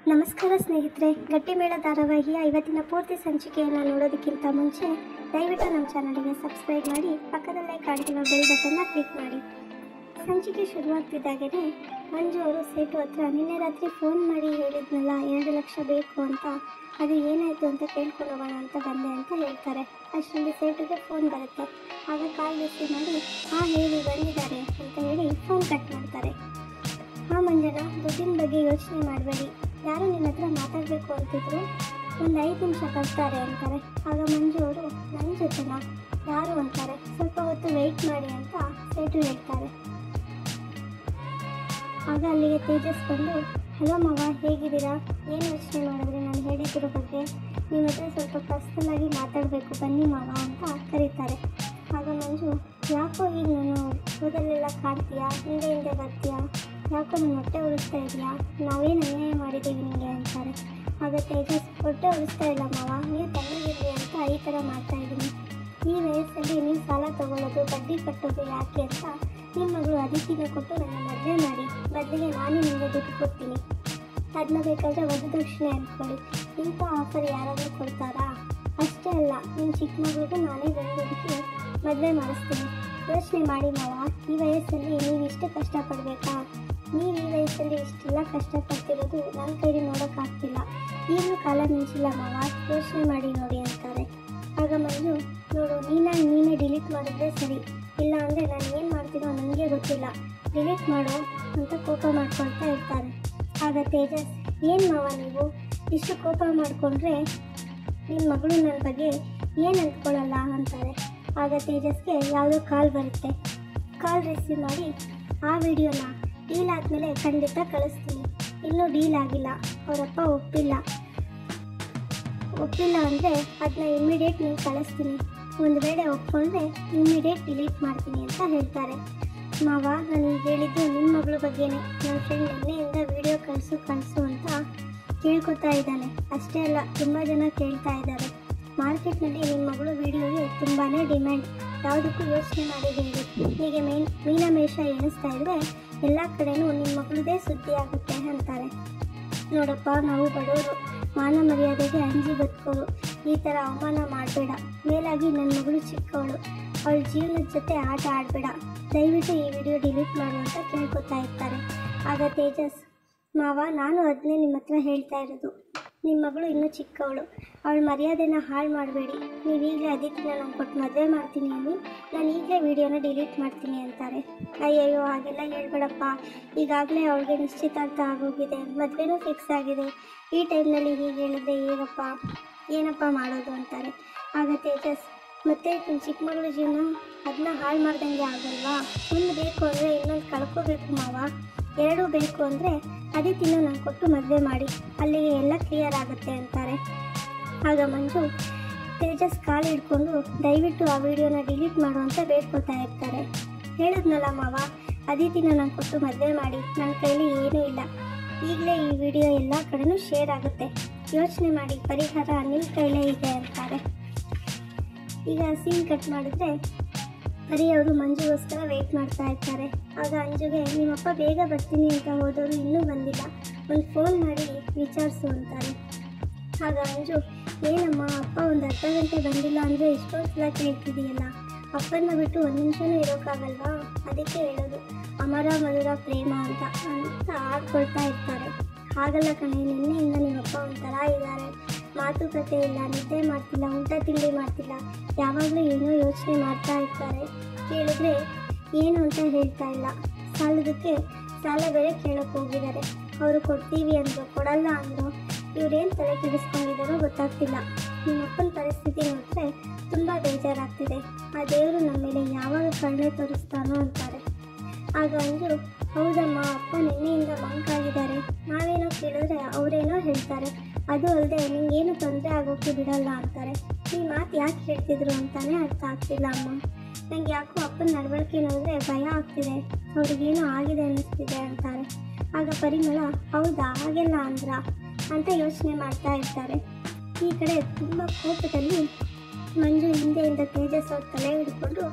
ನಮಸ್ಕಾರ ಸ್ನೇಹಿತರೆ ಗಟ್ಟಿಮೇಳ ಧಾರಾವಾಹಿಯ ಇವತ್ತಿನ ಪೂರ್ತಿ ಸಂಚಿಕೆಯನ್ನು ನೋಡೋದಕ್ಕಿಂತ ಮುಂಚೆ ದಯವಿಟ್ಟು ನಮ್ಮ ಚಾನಲ್ಗೆ ಸಬ್ಸ್ಕ್ರೈಬ್ ಮಾಡಿ ಪಕ್ಕದಲ್ಲೇ ಕಾಣಿರುವ ಬೆಲ್ ಬಟನ್ನ ಕ್ಲಿಕ್ ಮಾಡಿ ಸಂಚಿಕೆ ಶುರುವಾಗ್ತಿದ್ದಾಗೇ ಮಂಜು ಅವರು ಸೇಟು ಹತ್ರ ನಿನ್ನೆ ರಾತ್ರಿ ಫೋನ್ ಮಾಡಿ ಹೇಳಿದ್ನಲ್ಲ ಎರಡು ಲಕ್ಷ ಬೇಕು ಅಂತ ಅದು ಏನಾಯಿತು ಅಂತ ಕೇಳ್ಕೊಂಡು ಹೋಗೋಣ ಅಂತ ಬಂದೆ ಅಂತ ಹೇಳ್ತಾರೆ ಅಷ್ಟರಲ್ಲಿ ಸೇಟುಗೆ ಫೋನ್ ಬರುತ್ತೆ ಆಗ ಕಾಲ್ ರಿಸೀವ್ ಮಾಡಿ ಹಾಂ ಹೇಳಿ ಬಂದಿದ್ದಾರೆ ಅಂತ ಹೇಳಿ ಫೋನ್ ಕಟ್ ಮಾಡ್ತಾರೆ ಹಾ ಮಂಜನ ದುಡ್ಡಿನ ಬಗ್ಗೆ ಯೋಚನೆ ಮಾಡಬೇಡಿ ಯಾರು ನಿಮ್ಮ ಹತ್ರ ಮಾತಾಡಬೇಕು ಅಂತಿದ್ರು ಒಂದು ಐದು ನಿಮಿಷ ಕಳ್ತಾರೆ ಅಂತಾರೆ ಆಗ ಮಂಜು ಅವರು ನನ್ನ ಜೊತೆನಾ ಯಾರು ಅಂತಾರೆ ಸ್ವಲ್ಪ ಹೊತ್ತು ವೆಯ್ಟ್ ಮಾಡಿ ಅಂತ ಸೇಟು ಹೇಳ್ತಾರೆ ಆಗ ಅಲ್ಲಿಗೆ ತೇಜಸ್ ಬಂದು ಹಲೋ ಮಗ ಹೇಗಿದ್ದೀರಾ ಏನು ಯೋಚನೆ ಮಾಡಿದ್ರಿ ನಾನು ಹೇಳಿದ್ರ ಬಗ್ಗೆ ನಿಮ್ಮ ಹತ್ರ ಸ್ವಲ್ಪ ಪರ್ಸ್ನಲ್ ಆಗಿ ಮಾತಾಡಬೇಕು ಬನ್ನಿ ಮಗ ಅಂತ ಕರೀತಾರೆ ಆಗ ಮಂಜು ಯಾಕೋ ಈಗ ನಾನು ಕೂದಲೆಲ್ಲ ಕಾಡ್ತೀಯಾ ಹಿಂದೆ ಹಿಂದೆ ಬರ್ತೀಯಾ ಯಾಕೋ ನನ್ನ ಹೊಟ್ಟೆ ಉರಿಸ್ತಾ ಇದೆಯಾ ನಾವೇನು ಅನ್ಯಾಯ ಮಾಡಿದ್ದೀವಿ ನಿಮಗೆ ಅಂತಾರೆ ಆಗ ತೇಜಸ್ ಹೊಟ್ಟೆ ಉರಿಸ್ತಾ ಇಲ್ಲ ಮಾವ ನೀವು ತಣ್ಣಗಿರ್ರಿ ಅಂತ ಈ ಥರ ಮಾಡ್ತಾ ಇದ್ದೀನಿ ಈ ವಯಸ್ಸಲ್ಲಿ ನೀವು ಸಾಲ ತಗೊಳ್ಳೋದು ಬಡ್ಡಿ ಕಟ್ಟೋದು ಯಾಕೆ ಅಂತ ನಿಮ್ಮ ಮಗಳು ಅದಿತಿಗೆ ಕೊಟ್ಟು ನನ್ನ ಮದುವೆ ಮಾಡಿ ಬದಲಿಗೆ ನಾನು ನಿಮಗೆ ದುಡ್ಡು ಕೊಡ್ತೀನಿ ಅದನ್ನ ಬೇಕಾದರೆ ವಧುದಕ್ಷಿಣೆ ಅಂದ್ಕೊಳ್ಳಿ ಇಂಥ ಆಫರ್ ಯಾರಾದರೂ ಕೊಡ್ತಾರಾ ಅಷ್ಟೇ ಅಲ್ಲ ನಿಮ್ಮ ಚಿಕ್ಕ ಮಗಳಿಗೂ ನಾನೇ ಗಂಡು ಹುಡುಕಿ ಮದುವೆ ಮಾಡಿಸ್ತೀನಿ ಯೋಚನೆ ಮಾಡಿ ಮಾವ ಈ ವಯಸ್ಸಲ್ಲಿ ನೀವು ಇಷ್ಟು ಕಷ್ಟಪಡಬೇಕಾ ನೀವು ಈ ವಯಸ್ಸಲ್ಲಿ ಇಷ್ಟೆಲ್ಲ ಕಷ್ಟಪಡ್ತಿರೋದು ನನ್ನ ಕೈಲಿ ನೋಡೋಕ್ಕಾಗ್ತಿಲ್ಲ ಈಗಲೂ ಕಾಲ ಮಿಂಚಿಲ್ಲ ಮಾವ ಯೋಚನೆ ಮಾಡಿ ನೋಡಿ ಅಂತಾರೆ ಆಗ ಮಂಜು ನೋಡು ನೀನಾಗಿ ನೀನೇ ಡಿಲೀಟ್ ಮಾಡಿದ್ರೆ ಸರಿ ಇಲ್ಲ ಅಂದರೆ ನಾನು ಏನು ಮಾಡ್ತೀನೋ ನನಗೆ ಗೊತ್ತಿಲ್ಲ ಡಿಲೀಟ್ ಮಾಡು ಅಂತ ಕೋಪ ಮಾಡ್ಕೊಳ್ತಾ ಇರ್ತಾರೆ ಆಗ ತೇಜಸ್ ಏನು ಮಾವ ನೀವು ಇಷ್ಟು ಕೋಪ ಮಾಡಿಕೊಂಡ್ರೆ ನಿಮ್ಮ ಮಗಳು ನನ್ನ ಬಗ್ಗೆ ಏನು ಅಂದ್ಕೊಳ್ಳಲ್ಲ ಅಂತಾರೆ ಆಗ ತೇಜಸ್ಗೆ ಯಾವುದೋ ಕಾಲ್ ಬರುತ್ತೆ ಕಾಲ್ ರಿಸೀವ್ ಮಾಡಿ ಆ ವಿಡಿಯೋನ ಡೀಲ್ ಆದಮೇಲೆ ಖಂಡಿತ ಕಳಿಸ್ತೀನಿ ಇನ್ನೂ ಡೀಲ್ ಆಗಿಲ್ಲ ಅವರಪ್ಪ ಒಪ್ಪಿಲ್ಲ ಒಪ್ಪಿಲ್ಲ ಅಂದರೆ ಅದನ್ನ ಇಮ್ಮಿಡಿಯೇಟ್ ನೀವು ಕಳಿಸ್ತೀನಿ ಒಂದು ವೇಳೆ ಒಪ್ಕೊಂಡ್ರೆ ಇಮ್ಮಿಡಿಯೇಟ್ ಡಿಲೀಟ್ ಮಾಡ್ತೀನಿ ಅಂತ ಹೇಳ್ತಾರೆ ಮಾವ ನಾನು ಈಗ ಹೇಳಿದ್ದು ನಿಮ್ಮ ಮಗಳ ಬಗ್ಗೆನೇ ನನ್ನ ಫ್ರೆಂಡ್ ನಿನ್ನೆಯಿಂದ ವಿಡಿಯೋ ಕಳಿಸು ಕಳಿಸು ಅಂತ ಕೇಳ್ಕೊತಾ ಇದ್ದಾನೆ ಅಷ್ಟೇ ಅಲ್ಲ ತುಂಬ ಜನ ಕೇಳ್ತಾ ಇದ್ದಾರೆ ಮಾರ್ಕೆಟ್ನಲ್ಲಿ ನಿಮ್ಮ ಮಗಳು ವಿಡಿಯೋಗೆ ತುಂಬಾ ಡಿಮ್ಯಾಂಡ್ ಯಾವುದಕ್ಕೂ ಯೋಚನೆ ಮಾಡಿ ಹೇಳಿ ಹೀಗೆ ಮೇನ್ ಮೀನಮೇಷ ಎಣಿಸ್ತಾ ಇದ್ರೆ ಎಲ್ಲ ಕಡೆನೂ ನಿಮ್ಮ ಮಗಳದೇ ಸುದ್ದಿ ಆಗುತ್ತೆ ಅಂತಾರೆ ನೋಡಪ್ಪ ನಾವು ಬಡವರು ಮಾನ ಮರ್ಯಾದೆಗೆ ಅಂಜಿ ಬದುಕೋರು ಈ ಥರ ಅವಮಾನ ಮಾಡಬೇಡ ಮೇಲಾಗಿ ನನ್ನ ಮಗಳು ಚಿಕ್ಕವಳು ಅವಳ ಜೀವನದ ಜೊತೆ ಆಟ ಆಡಬೇಡ ದಯವಿಟ್ಟು ಈ ವಿಡಿಯೋ ಡಿಲೀಟ್ ಮಾಡು ಅಂತ ಕೇಳ್ಕೊತಾ ಇರ್ತಾರೆ ಆಗ ತೇಜಸ್ ಮಾವ ನಾನು ಅದನ್ನೇ ನಿಮ್ಮ ಹತ್ರ ಹೇಳ್ತಾ ಇರೋದು ನಿಮ್ಮ ಮಗಳು ಇನ್ನೂ ಚಿಕ್ಕವಳು ಅವಳ ಮರ್ಯಾದೆನ ಹಾಳು ಮಾಡಬೇಡಿ ನೀವು ಈಗಲೇ ಅದಿತಿನ ನಾನು ಕೊಟ್ಟು ಮದುವೆ ಮಾಡ್ತೀನಿ ಅನ್ನಿ ನಾನು ಈಗಲೇ ವಿಡಿಯೋನ ಡಿಲೀಟ್ ಮಾಡ್ತೀನಿ ಅಂತಾರೆ ಅಯ್ಯಯ್ಯೋ ಹಾಗೆಲ್ಲ ಹೇಳ್ಬೇಡಪ್ಪ ಈಗಾಗಲೇ ಅವಳಿಗೆ ನಿಶ್ಚಿತಾರ್ಥ ಆಗೋಗಿದೆ ಮದುವೆನೂ ಫಿಕ್ಸ್ ಆಗಿದೆ ಈ ಟೈಮ್ನಲ್ಲಿ ಹೀಗೆ ಹೇಳಿದ್ರೆ ಹೇಗಪ್ಪ ಏನಪ್ಪ ಮಾಡೋದು ಅಂತಾರೆ ಆಗ ತೇಜಸ್ ಮತ್ತೆ ನಿಮ್ಮ ಚಿಕ್ಕ ಮಗಳ ಜೀವನ ಅದನ್ನ ಹಾಳು ಮಾಡ್ದಂಗೆ ಆಗಲ್ವಾ ಒಂದು ಬೇಕು ಅಂದರೆ ಇನ್ನೊಂದು ಕಳ್ಕೋಬೇಕು ಮಾವ ಎರಡೂ ಬೇಕು ಅಂದರೆ ಅದಿತಿನ ನಾನು ಕೊಟ್ಟು ಮದುವೆ ಮಾಡಿ ಅಲ್ಲಿಗೆ ಎಲ್ಲ ಕ್ಲಿಯರ್ ಆಗುತ್ತೆ ಅಂತಾರೆ ಆಗ ಮಂಜು ತೇಜಸ್ ಕಾಲು ಹಿಡ್ಕೊಂಡು ದಯವಿಟ್ಟು ಆ ವಿಡಿಯೋನ ಡಿಲೀಟ್ ಮಾಡು ಅಂತ ಬೇಡ್ಕೊತಾ ಇರ್ತಾರೆ ಹೇಳಿದ್ನಲ್ಲ ಮಾವ ಅದಿತಿನ ನಾನು ಕೊಟ್ಟು ಮದುವೆ ಮಾಡಿ ನನ್ನ ಕೈಲಿ ಏನೂ ಇಲ್ಲ ಈಗಲೇ ಈ ವಿಡಿಯೋ ಎಲ್ಲ ಕಡೆನೂ ಶೇರ್ ಆಗುತ್ತೆ ಯೋಚನೆ ಮಾಡಿ ಪರಿಹಾರ ನಿಮ್ಮ ಕೈಲೇ ಇದೆ ಅಂತಾರೆ ಈಗ ಸೀನ್ ಕಟ್ ಮಾಡಿದ್ರೆ ಹರಿ ಅವರು ಮಂಜುಗೋಸ್ಕರ ವೆಯ್ಟ್ ಮಾಡ್ತಾ ಇರ್ತಾರೆ ಆಗ ಅಂಜುಗೆ ನಿಮ್ಮಪ್ಪ ಬೇಗ ಬರ್ತೀನಿ ಅಂತ ಹೋದವರು ಇನ್ನೂ ಬಂದಿಲ್ಲ ಒಂದು ಫೋನ್ ಮಾಡಿ ವಿಚಾರಿಸು ಅಂತಾರೆ ಆಗ ಅಂಜು ಏನಮ್ಮ ಅಪ್ಪ ಒಂದು ಅರ್ಧ ಗಂಟೆ ಬಂದಿಲ್ಲ ಅಂದರೆ ಎಷ್ಟೊಂದು ಸಲ ಕೇಳ್ತಿದೆಯಲ್ಲ ಅಪ್ಪನ ಬಿಟ್ಟು ಒಂದು ನಿಮಿಷನೂ ಇರೋಕ್ಕಾಗಲ್ವಾ ಅದಕ್ಕೆ ಹೇಳೋದು ಅಮರ ಮಧುರ ಪ್ರೇಮ ಅಂತ ಅಂತ ಆಡ್ಕೊಳ್ತಾ ಇರ್ತಾರೆ ಹಾಗಲ್ಲ ಕಣೆ ನಿನ್ನೆಯಿಂದ ನಿಮ್ಮಪ್ಪ ಒಂಥರ ಇದ್ದಾರೆ ಮಾತುಕತೆ ಇಲ್ಲ ನಿದ್ದೆ ಮಾಡ್ತಿಲ್ಲ ಊಟ ತಿಂಡಿ ಮಾಡ್ತಿಲ್ಲ ಯಾವಾಗಲೂ ಏನೋ ಯೋಚನೆ ಮಾಡ್ತಾ ಇರ್ತಾರೆ ಕೇಳಿದ್ರೆ ಏನು ಅಂತ ಹೇಳ್ತಾ ಇಲ್ಲ ಸಾಲದಕ್ಕೆ ಸಾಲ ಬೇರೆ ಕೇಳೋಕೆ ಹೋಗಿದ್ದಾರೆ ಅವರು ಕೊಡ್ತೀವಿ ಅಂದರು ಕೊಡಲ್ಲ ಅಂದರು ಇವ್ರೇನು ತಲೆ ಕೆಡಿಸ್ಕೊಂಡಿದ್ದಾರೋ ಗೊತ್ತಾಗ್ತಿಲ್ಲ ನಿಮ್ಮಪ್ಪನ ಪರಿಸ್ಥಿತಿ ನೋಡಿದ್ರೆ ತುಂಬ ಬೇಜಾರಾಗ್ತಿದೆ ಆ ದೇವರು ನಮ್ಮ ಮೇಲೆ ಯಾವಾಗ ಕರುಣೆ ತೋರಿಸ್ತಾನೋ ಅಂತಾರೆ ಆಗ ಅಂಜು ಹೌದಮ್ಮ ಅಪ್ಪ ನಿನ್ನೆಯಿಂದ ಮಂಕಾಗಿದ್ದಾರೆ ನಾವೇನೋ ಕೇಳಿದ್ರೆ ಅವರೇನೋ ಹೇಳ್ತಾರೆ ಅದು ಅಲ್ಲದೆ ನಿಂಗೇನು ತೊಂದರೆ ಆಗೋಕ್ಕೆ ಬಿಡಲ್ಲ ಅಂತಾರೆ ಈ ಮಾತು ಯಾಕೆ ಹೇಳ್ತಿದ್ರು ಅಂತಾನೆ ಅರ್ಥ ಆಗ್ತಿಲ್ಲ ಅಮ್ಮ ನಂಗೆ ಯಾಕೋ ಅಪ್ಪನ ನಡವಳಿಕೆ ನೋಡಿದ್ರೆ ಭಯ ಆಗ್ತಿದೆ ಅವ್ರಿಗೇನೋ ಆಗಿದೆ ಅನ್ನಿಸ್ತಿದೆ ಅಂತಾರೆ ಆಗ ಪರಿಮಳ ಹೌದಾ ಹಾಗೆಲ್ಲ ಅಂದ್ರ ಅಂತ ಯೋಚನೆ ಮಾಡ್ತಾ ಇರ್ತಾರೆ ಈ ಕಡೆ ತುಂಬ ಕೋಪದಲ್ಲಿ ಮಂಜು ಹಿಂದೆಯಿಂದ ತೇಜಸ್ ಅವ್ರ ತಲೆ ಹಿಡ್ಕೊಂಡು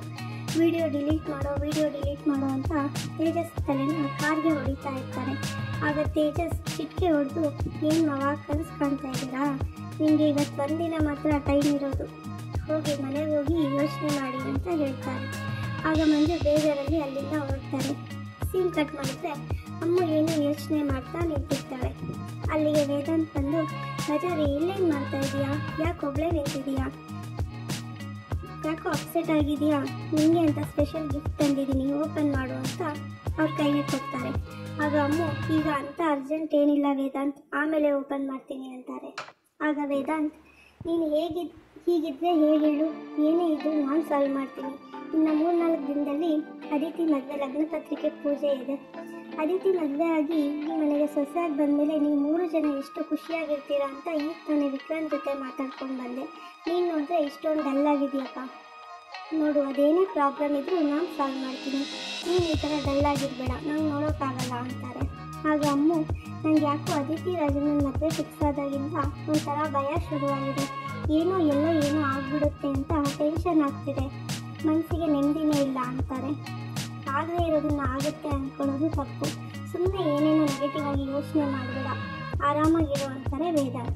ವಿಡಿಯೋ ಡಿಲೀಟ್ ಮಾಡೋ ವಿಡಿಯೋ ಡಿಲೀಟ್ ಮಾಡೋ ಅಂತ ತೇಜಸ್ ತಲೆನ ಕಾರ್ಗೆ ಹೊಡಿತಾ ಇರ್ತಾರೆ ಆಗ ತೇಜಸ್ ಚಿಟ್ಕೆ ಹೊಡೆದು ಏನು ಮವ ಕನಸು ಕಾಣ್ತಾ ಇದ್ದೀರಾ ನಿಮಗೆ ಇವತ್ತು ಒಂದಿನ ಮಾತ್ರ ಟೈಮ್ ಇರೋದು ಹೋಗಿ ಮನೆಗೆ ಹೋಗಿ ಯೋಚನೆ ಮಾಡಿ ಅಂತ ಹೇಳ್ತಾರೆ ಆಗ ಮಂಜು ಬೇಜಾರಲ್ಲಿ ಅಲ್ಲಿಂದ ಹೊರಡ್ತಾರೆ ಸೀನ್ ಕಟ್ ಮಾಡಿದ್ರೆ ಅಮ್ಮ ಏನೋ ಯೋಚನೆ ಮಾಡ್ತಾ ನಿಂತಿರ್ತಾಳೆ ಅಲ್ಲಿಗೆ ವೇದಾಂತ್ ಬಂದು ಬಜಾರಿ ಇಲ್ಲೇನು ಮಾಡ್ತಾ ಇದೀಯಾ ಯಾಕೆ ಒಬ್ಳೇ ನಿಂತಿದೀಯಾ ಯಾಕೋ ಅಪ್ಸೆಟ್ ಆಗಿದೆಯಾ ನಿಮಗೆ ಅಂತ ಸ್ಪೆಷಲ್ ಗಿಫ್ಟ್ ತಂದಿದ್ದೀನಿ ಓಪನ್ ಮಾಡು ಅಂತ ಅವ್ರ ಕೈಗೆ ಕೊಡ್ತಾರೆ ಆಗ ಅಮ್ಮ ಈಗ ಅಂತ ಅರ್ಜೆಂಟ್ ಏನಿಲ್ಲ ವೇದಾಂತ್ ಆಮೇಲೆ ಓಪನ್ ಮಾಡ್ತೀನಿ ಅಂತಾರೆ ಆಗ ವೇದಾಂತ್ ನೀನು ಹೇಗಿದ್ ಹೀಗಿದ್ರೆ ಹೇಗೆ ಹೇಳು ಏನೇ ಇದ್ದು ನಾನು ಸಾಲ್ವ್ ಮಾಡ್ತೀನಿ ಇನ್ನು ಮೂರ್ನಾಲ್ಕು ದಿನದಲ್ಲಿ ಅದಿತಿ ಮದುವೆ ಲಗ್ನ ಪತ್ರಿಕೆ ಪೂಜೆ ಇದೆ ಅದಿತಿ ಮದುವೆ ಆಗಿ ಈ ಮನೆಗೆ ಸೊಸೆಯಾಗಿ ಬಂದಮೇಲೆ ನೀವು ಮೂರು ಜನ ಎಷ್ಟು ಖುಷಿಯಾಗಿರ್ತೀರಾ ಅಂತ ಈಗ ತಾನೇ ವಿಕ್ರಾಂತ್ ಜೊತೆ ಮಾತಾಡ್ಕೊಂಡು ಬಂದೆ ನೀನು ನೋಡಿದ್ರೆ ಇಷ್ಟೊಂದು ಡಲ್ ಆಗಿದೆಯಪ್ಪ ನೋಡು ಅದೇನೇ ಪ್ರಾಬ್ಲಮ್ ಇದ್ರೂ ನಾನು ಸಾಲ್ವ್ ಮಾಡ್ತೀನಿ ನೀನು ಈ ಥರ ಡಲ್ ಆಗಿರಬೇಡ ನಂಗೆ ನೋಡೋಕ್ಕಾಗಲ್ಲ ಅಂತಾರೆ ಆಗ ಅಮ್ಮು ನಂಗೆ ಯಾಕೋ ಅದಿತಿ ರಾಜನ ಮದುವೆ ಫಿಕ್ಸ್ ಆದಾಗಿಂದ ಒಂಥರ ಭಯ ಶುರುವಾಗಿದೆ ಏನೋ ಎಲ್ಲೋ ಏನೋ ಆಗ್ಬಿಡುತ್ತೆ ಅಂತ ಟೆನ್ಷನ್ ಆಗ್ತಿದೆ ಮನಸ್ಸಿಗೆ ನೆಮ್ಮದಿನೇ ಇಲ್ಲ ಅಂತಾರೆ ಆಗದೇ ಇರೋದನ್ನ ಆಗುತ್ತೆ ಅಂದ್ಕೊಳ್ಳೋದು ತಪ್ಪು ಸುಮ್ಮನೆ ಏನೇನೋ ನೆಗೆಟಿವ್ ಆಗಿ ಯೋಚನೆ ಮಾಡಬೇಡ ಆರಾಮಾಗಿರೋ ಅಂತಾರೆ ವೇದಾಂತ್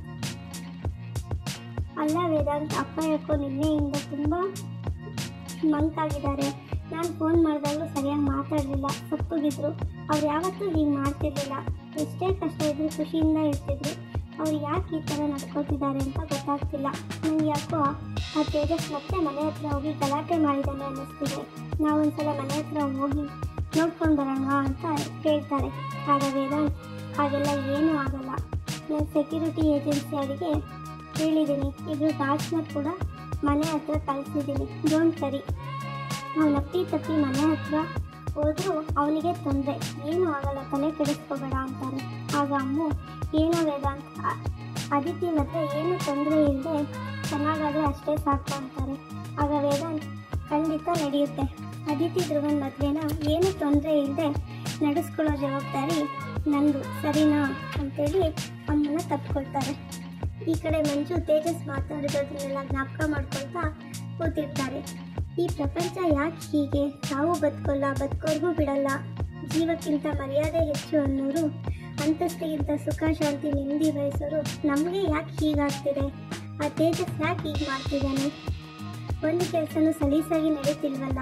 ಅಲ್ಲ ವೇದಾಂತ್ ಅಪ್ಪ ಯಾಕೋ ನಿನ್ನೆಯಿಂದ ತುಂಬ ಮಂಕಾಗಿದ್ದಾರೆ ನಾನು ಫೋನ್ ಮಾಡಿದಾಗಲೂ ಸರಿಯಾಗಿ ಮಾತಾಡಲಿಲ್ಲ ಸತ್ತೋಗಿದ್ರು ಅವ್ರು ಯಾವತ್ತೂ ಹೀಗೆ ಮಾಡ್ತಿರ್ಲಿಲ್ಲ ಎಷ್ಟೇ ಕಷ್ಟ ಇದ್ರೂ ಖುಷಿಯಿಂದ ಇರ್ತಿದ್ರು ಅವ್ರು ಯಾಕೆ ಈ ಥರ ನಡ್ಕೋತಿದ್ದಾರೆ ಅಂತ ಗೊತ್ತಾಗ್ತಿಲ್ಲ ನನಗೆ ಯಾಕೋ ಆ ತೇಜಸ್ ಮತ್ತೆ ಮನೆ ಹತ್ರ ಹೋಗಿ ಗಲಾಟೆ ಮಾಡಿದ್ದಾನೆ ಅನ್ನಿಸ್ತಿದೆ ನಾವೊಂದ್ಸಲ ಮನೆ ಹತ್ರ ಹೋಗಿ ನೋಡ್ಕೊಂಡು ಬರೋಣ ಅಂತ ಕೇಳ್ತಾರೆ ಆಗ ವೇದಾಂತ್ ಹಾಗೆಲ್ಲ ಏನೂ ಆಗಲ್ಲ ನಾನು ಸೆಕ್ಯೂರಿಟಿ ಏಜೆನ್ಸಿ ಅವರಿಗೆ ಹೇಳಿದ್ದೀನಿ ಇದು ಗಾರ್ಡ್ಸ್ನ ಕೂಡ ಮನೆ ಹತ್ರ ಕಳಿಸಿದ್ದೀನಿ ಡೋಂಟ್ ಸರಿ ಅವನ ಅಪ್ಪಿ ತಪ್ಪಿ ಮನೆ ಹತ್ರ ಹೋದರೂ ಅವನಿಗೆ ತೊಂದರೆ ಏನೂ ಆಗಲ್ಲ ತಲೆ ಕೆಡಿಸ್ಕೋಬೇಡ ಅಂತಾರೆ ಆಗ ಅಮ್ಮು ಏನೋ ವೇದಾಂತ್ ಅ- ಅದಿತಿ ಮತ್ತೆ ಏನು ತೊಂದರೆ ಇಲ್ಲದೆ ಚೆನ್ನಾಗಾದರೆ ಅಷ್ಟೇ ಸಾಕು ಅಂತಾರೆ ಆಗ ವೇದಾಂತ್ ಖಂಡಿತ ನಡೆಯುತ್ತೆ ಅದಿತಿ ಧ್ರುವನ್ ಮದುವೆನ ಏನು ತೊಂದರೆ ಇಲ್ಲದೆ ನಡೆಸ್ಕೊಳ್ಳೋ ಜವಾಬ್ದಾರಿ ನಂದು ಸರಿನಾ ಅಂತೇಳಿ ಅಮ್ಮನ ತಪ್ಕೊಳ್ತಾರೆ ಈ ಕಡೆ ಮಂಜು ತೇಜಸ್ ಮಾತಾಡಿರೋದನ್ನೆಲ್ಲ ಜ್ಞಾಪಕ ಮಾಡ್ಕೊಳ್ತಾ ಕೂತಿರ್ತಾರೆ ಈ ಪ್ರಪಂಚ ಯಾಕೆ ಹೀಗೆ ತಾವು ಬದುಕೋಲ್ಲ ಬದುಕೋರ್ಗೂ ಬಿಡಲ್ಲ ಜೀವಕ್ಕಿಂತ ಮರ್ಯಾದೆ ಹೆಚ್ಚು ಅನ್ನೋರು ಅಂತಸ್ತಿಗಿಂತ ಸುಖ ಶಾಂತಿ ನೆಮ್ಮದಿ ಬಯಸೋರು ನಮಗೆ ಯಾಕೆ ಹೀಗಾಗ್ತಿದೆ ಆ ತೇಜಸ್ ಯಾಕೆ ಹೀಗೆ ಮಾಡ್ತಿದ್ದಾನೆ ಒಂದು ಕೆಲಸನೂ ಸಲೀಸಾಗಿ ನಡೀತಿಲ್ವಲ್ಲ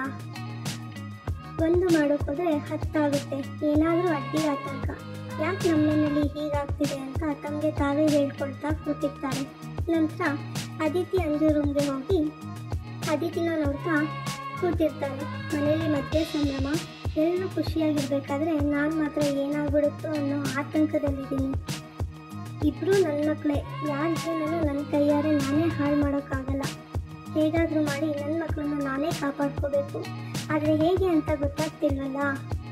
ಒಂದು ಮಾಡೋಕ್ಕೋದ್ರೆ ಹತ್ತಾಗುತ್ತೆ ಏನಾದರೂ ಅಡ್ಡಿ ಆತಂಕ ಯಾಕೆ ನಮ್ಮನೆಯಲ್ಲಿ ಹೀಗಾಗ್ತಿದೆ ಅಂತ ತಮಗೆ ತಾವೇ ಹೇಳ್ಕೊಳ್ತಾ ಕೂತಿರ್ತಾರೆ ನಂತರ ಅದಿತಿ ಅಂಜು ರೂಮ್ಗೆ ಹೋಗಿ ಅದಿತಿನ ನೋಡ್ತಾ ಕೂತಿರ್ತಾರೆ ಮನೆಯಲ್ಲಿ ಮದುವೆ ಸಂಭ್ರಮ ಎಲ್ಲರೂ ಖುಷಿಯಾಗಿರ್ಬೇಕಾದ್ರೆ ನಾನು ಮಾತ್ರ ಏನಾಗ್ಬಿಡುತ್ತೋ ಅನ್ನೋ ಆತಂಕದಲ್ಲಿದ್ದೀನಿ ಇಬ್ಬರು ನನ್ನ ಮಕ್ಕಳೇ ಯಾರ ಜೀವನನೂ ನನ್ನ ಕೈಯಾರೆ ನಾನೇ ಹಾಳು ಮಾಡೋಕ್ಕಾಗಲ್ಲ ಹೇಗಾದರೂ ಮಾಡಿ ನನ್ನ ಮಕ್ಕಳನ್ನ ನಾನೇ ಕಾಪಾಡ್ಕೋಬೇಕು ಆದರೆ ಹೇಗೆ ಅಂತ ಗೊತ್ತಾಗ್ತಿಲ್ವಲ್ಲ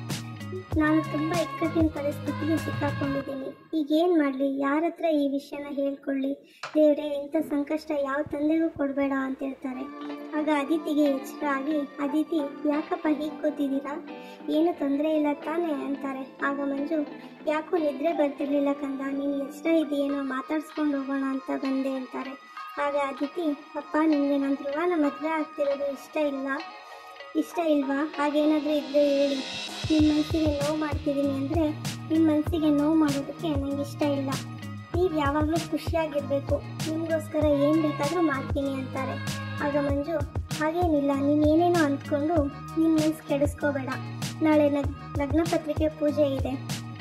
ನಾನು ತುಂಬ ಇಕ್ಕಟ್ಟಿನ ಪರಿಸ್ಥಿತಿಗೆ ಸಿಕ್ಕಾಕೊಂಡಿದ್ದೀನಿ ಈಗ ಏನು ಮಾಡಲಿ ಯಾರ ಹತ್ರ ಈ ವಿಷಯನ ಹೇಳ್ಕೊಳ್ಳಿ ದೇವ್ರೆ ಇಂಥ ಸಂಕಷ್ಟ ಯಾವ ತಂದೆಗೂ ಕೊಡಬೇಡ ಅಂತ ಹೇಳ್ತಾರೆ ಆಗ ಅದಿತಿಗೆ ಎಚ್ಚರ ಆಗಿ ಅದಿತಿ ಯಾಕಪ್ಪ ಹೀಗೆ ಕೂತಿದ್ದೀರಾ ಏನು ತೊಂದರೆ ಇಲ್ಲ ತಾನೇ ಅಂತಾರೆ ಆಗ ಮಂಜು ಯಾಕೋ ನಿದ್ರೆ ಬರ್ತಿರ್ಲಿಲ್ಲ ಕಂದ ನೀನು ಎಚ್ಚರ ಇದೆಯೇನೋ ಮಾತಾಡ್ಸ್ಕೊಂಡು ಹೋಗೋಣ ಅಂತ ಬಂದೆ ಅಂತಾರೆ ಆಗ ಅದಿತಿ ಅಪ್ಪ ನಿಮಗೆ ನಾನು ಧ್ರುವನ ಮದುವೆ ಆಗ್ತಿರೋದು ಇಷ್ಟ ಇಲ್ಲ ಇಷ್ಟ ಇಲ್ವಾ ಹಾಗೇನಾದರೂ ಇದ್ದರೆ ಹೇಳಿ ನಿಮ್ಮ ಮನಸ್ಸಿಗೆ ನೋವು ಮಾಡ್ತಿದ್ದೀನಿ ಅಂದರೆ ನಿಮ್ಮ ಮನಸ್ಸಿಗೆ ನೋವು ಮಾಡೋದಕ್ಕೆ ನನಗೆ ಇಷ್ಟ ಇಲ್ಲ ನೀವು ಯಾವಾಗಲೂ ಖುಷಿಯಾಗಿರಬೇಕು ನಿಮಗೋಸ್ಕರ ಏನು ಬೇಕಾದರೂ ಮಾಡ್ತೀನಿ ಅಂತಾರೆ ಆಗ ಮಂಜು ಹಾಗೇನಿಲ್ಲ ನೀನು ಏನೇನೋ ಅಂದ್ಕೊಂಡು ನಿನ್ನ ಮನಸ್ಸು ಕೆಡಿಸ್ಕೋಬೇಡ ನಾಳೆ ಲಗ್ ಲಗ್ನ ಪತ್ರಿಕೆ ಪೂಜೆ ಇದೆ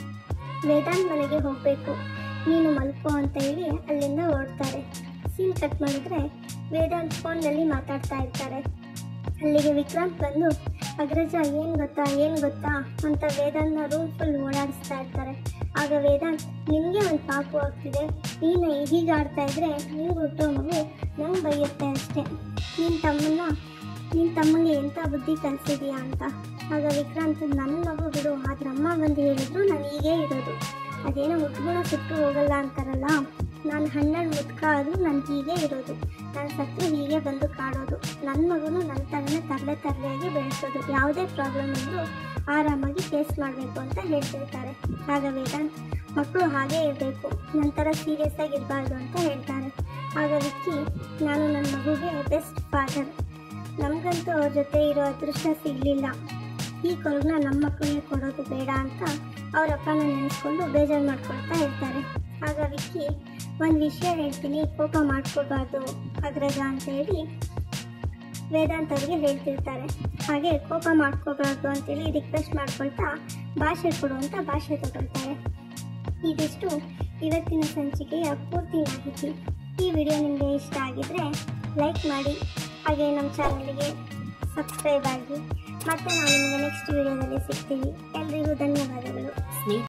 ವೇದಾಂತ್ ಮನೆಗೆ ಹೋಗಬೇಕು ನೀನು ಮಲ್ಕೋ ಅಂತ ಹೇಳಿ ಅಲ್ಲಿಂದ ಹೊರಡ್ತಾರೆ ಸೀನ್ ಕಟ್ ಮಾಡಿದ್ರೆ ವೇದಾಂತ್ ಫೋನ್ನಲ್ಲಿ ಮಾತಾಡ್ತಾ ಇರ್ತಾರೆ ಅಲ್ಲಿಗೆ ವಿಕ್ರಾಂತ್ ಬಂದು ಅಗ್ರಜ ಏನು ಗೊತ್ತಾ ಏನು ಗೊತ್ತಾ ಅಂತ ವೇದಾಂತ್ನ ರೂಮ್ ಫುಲ್ ಓಡಾಡಿಸ್ತಾ ಇರ್ತಾರೆ ಆಗ ವೇದಾಂತ್ ನಿಮಗೆ ಒಂದು ಪಾಪು ಆಗ್ತಿದೆ ನೀನು ಹೀಗೆ ಆಡ್ತಾ ಇದ್ರೆ ನೀವು ಹುಟ್ಟೋ ಮಗು ನಂಗೆ ಬೈಯುತ್ತೆ ಅಷ್ಟೇ ನಿನ್ನ ತಮ್ಮನ್ನ ನಿನ್ನ ತಮ್ಮಂಗೆ ಎಂಥ ಬುದ್ಧಿ ಕಲಿಸಿದೀಯಾ ಅಂತ ಆಗ ವಿಕ್ರಾಂತ್ ನನ್ನ ಮಗು ಬಿಡು ಆದ್ರೆ ಅಮ್ಮ ಬಂದು ಹೇಳಿದ್ರು ನಾನು ಹೀಗೇ ಇರೋದು ಅದೇನೋ ಹುಟ್ಗುಣ ಸುಟ್ಟು ಹೋಗಲ್ಲ ಅಂತಾರಲ್ಲ ನಾನು ಹನ್ನೆರಡು ಮುದ್ಕ ಆದರೂ ನಾನು ಹೀಗೆ ಇರೋದು ನಾನು ಸತ್ತು ಹೀಗೆ ಬಂದು ಕಾಡೋದು ನನ್ನ ಮಗುನು ನನ್ನ ಥರನೇ ತರಲೆ ತರಲೆಯಾಗಿ ಬೆಳೆಸೋದು ಯಾವುದೇ ಪ್ರಾಬ್ಲಮ್ ಇದ್ದರೂ ಆರಾಮಾಗಿ ಫೇಸ್ ಮಾಡಬೇಕು ಅಂತ ಹೇಳ್ತಿರ್ತಾರೆ ಆಗ ವೇದಾಂತ್ ಮಕ್ಕಳು ಹಾಗೇ ಇರಬೇಕು ನಂತರ ಸೀರಿಯಸ್ ಆಗಿ ಇರಬಾರ್ದು ಅಂತ ಹೇಳ್ತಾರೆ ಆಗ ವಿಕ್ಕಿ ನಾನು ನನ್ನ ಮಗುಗೆ ಬೆಸ್ಟ್ ಫಾದರ್ ನಮಗಂತೂ ಅವ್ರ ಜೊತೆ ಇರೋ ಅದೃಷ್ಟ ಸಿಗಲಿಲ್ಲ ಈ ಕೊರಗನ್ನ ನಮ್ಮ ಮಕ್ಕಳಿಗೆ ಕೊಡೋದು ಬೇಡ ಅಂತ ಅವ್ರ ಅಪ್ಪನ ನೆನೆಸ್ಕೊಂಡು ಬೇಜಾರು ಮಾಡ್ಕೊಳ್ತಾ ಇರ್ತಾರೆ ಆಗ ವಿಕ್ಕಿ ಒಂದು ವಿಷಯ ಹೇಳ್ತೀನಿ ಕೋಪ ಮಾಡ್ಕೊಳ್ಬಾರ್ದು ಅಗ್ರಜ ಅಂತ ಹೇಳಿ ವೇದಾಂತ್ ಅವ್ರಿಗೆ ಹೇಳ್ತಿರ್ತಾರೆ ಹಾಗೆ ಕೋಪ ಮಾಡ್ಕೋಬಾರ್ದು ಅಂತೇಳಿ ರಿಕ್ವೆಸ್ಟ್ ಮಾಡ್ಕೊಳ್ತಾ ಭಾಷೆ ಕೊಡು ಅಂತ ಭಾಷೆ ತಗೊಳ್ತಾರೆ ಇದಿಷ್ಟು ಇವತ್ತಿನ ಸಂಚಿಕೆಯ ಪೂರ್ತಿ ಮಾಹಿತಿ ಈ ವಿಡಿಯೋ ನಿಮಗೆ ಇಷ್ಟ ಆಗಿದ್ರೆ ಲೈಕ್ ಮಾಡಿ ಹಾಗೆ ನಮ್ಮ ಚಾನಲ್ಗೆ ಸಬ್ಸ್ಕ್ರೈಬ್ ಆಗಿ ಮತ್ತೆ ನಾವು ನಿಮಗೆ ನೆಕ್ಸ್ಟ್ ವಿಡಿಯೋದಲ್ಲಿ ಸಿಗ್ತೀವಿ ಎಲ್ರಿಗೂ ಧನ್ಯವಾದಗಳು